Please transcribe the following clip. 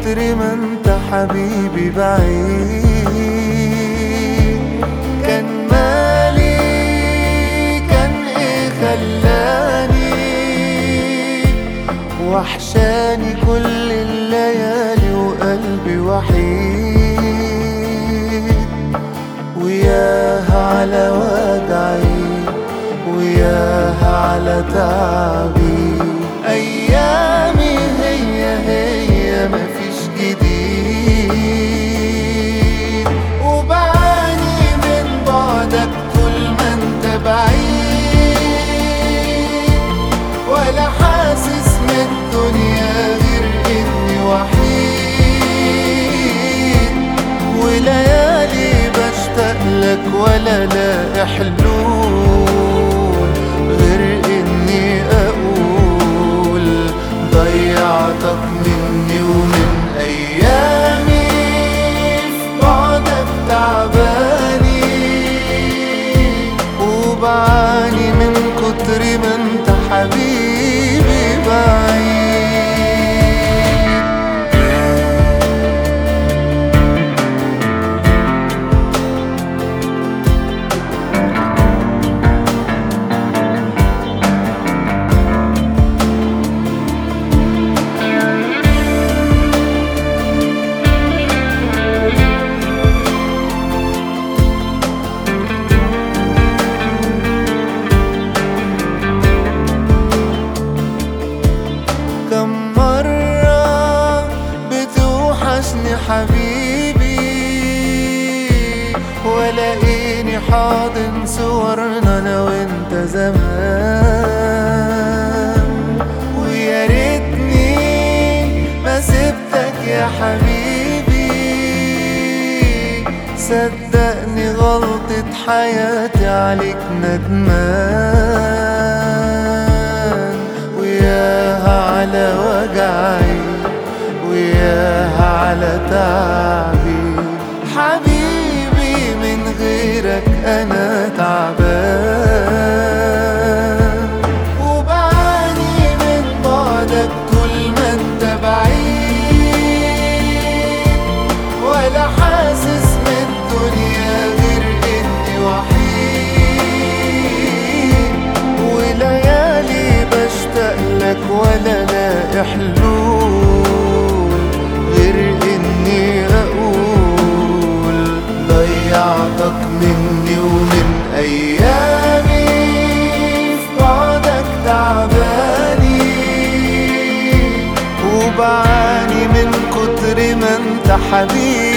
كتر ما انت حبيبي بعيد كان مالي كان ايه خلاني وحشاني كل الليالي وقلبي وحيد وياها على وجعي وياها على تعبي أيامي هي هي مفيش جديد وبعاني من بعدك طول ما انت بعيد ولا حاسس من الدنيا غير اني وحيد وليالي بشتاق لك ولا لاقي حلول غير اني اقول ضيعتك مني ومن ايامي في بعدك تعباني وبعاني من كتر ما انت حبيبي بعيد كم مرة بتوحشني حبيبي ولاقيني حاضن صورنا انا وانت زمان ويا ريتني ما سبتك يا حبيبي صدقني غلطة حياتي عليك ندمان وياها على وجعي وياها على تعبي حبيبي من غيرك انا تعبان وبعاني من بعدك طول ما انت بعيد ولا حاسس من الدنيا غير اني وحيد وليالي بشتاق لك ولا لاقي حلول غير اني اقول ضيعتك مني ومن ايامي في بعدك تعباني وبعاني من كتر ما انت حبيبي